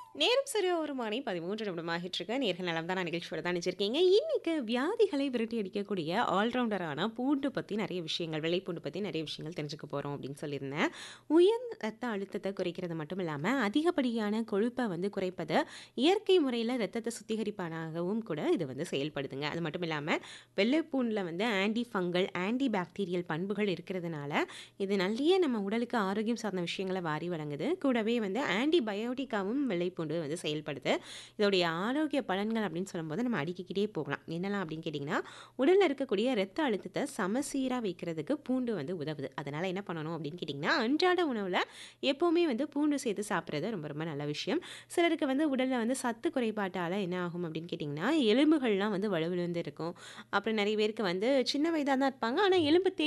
நேரம் சரியா ஒரு மணி 13 நிமிடம் ஆகிட்டிருக்கு. நேர்கள் நலம் தானா நிகழ்ச்சியோட தான் நினைச்சிருக்கீங்க. இன்னைக்கு வியாதிகளை விரட்டி அடிக்கக்கூடிய ஆல்ரவுண்டரான பூண்டு பத்தி நெறைய விஷயங்கள், வெள்ளைப்பூண்டு பத்தி நெறைய விஷயங்கள் தெரிஞ்சுக்க போறோம் அப்படின்னு சொல்லியிருந்தேன். உயர் ரத்த அழுத்தத்த குறைக்கிறது மட்டும் இல்லாம, அதிகப்படியான கொழுப்ப வந்து குறைப்பது, இயற்கை முறையில ரத்தத்த சுத்திகரிப்பானாகவும் கூட இது வந்து செயல்படுதுங்க. அது மட்டும் இல்லாம, வெள்ளைப்பூண்டுல வந்து ஆன்டி ஃபங்கல், ஆன்டி பாக்டீரியல் பண்புகள் இருக்கிறதுனால, இது நல்லிய நம்ம உடலுக்கு ஆரோக்கியம் சார்ந்த விஷயங்கள வாரி வழங்குது. கூடவே வந்து ஆன்டிபயோட்டிக்காவும் வெள்ளைப்பூண்டு வந்து செயல்படுது. இதோடைய ஆரோக்கிய பலன்கள் அப்படின்னு சொல்லும்போது நம்ம அடுக்கிக்கிட்டே போகலாம். என்னலாம் அப்படின்னு கேட்டிங்கன்னா, உடல்ல இருக்கக்கூடிய ரத்த அழுத்தத்த சமசீரா வைக்கிறதுக்கு பூண்டு வந்து உதவுது. அதனால என்ன பண்ணணும் அப்படின்னு கேட்டிங்கன்னா, அன்றாட உணவுல எப்பவுமே வந்து பூண்டு சேர்த்து சாப்பிடுறது ரொம்ப ரொம்ப நல்ல விஷயம். சிலருக்கு வந்து உடல்ல வந்து சத்து குறைபாட்டால என்ன ஆகும் அப்படின்னு கேட்டிங்கன்னா, எலும்புகள்லாம் வந்து வலுவிழந்து இருக்கும். அப்புறம் நெறைய பேருக்கு வந்து சின்ன வயதா தான் இருப்பாங்க. ஆனா எலும்பு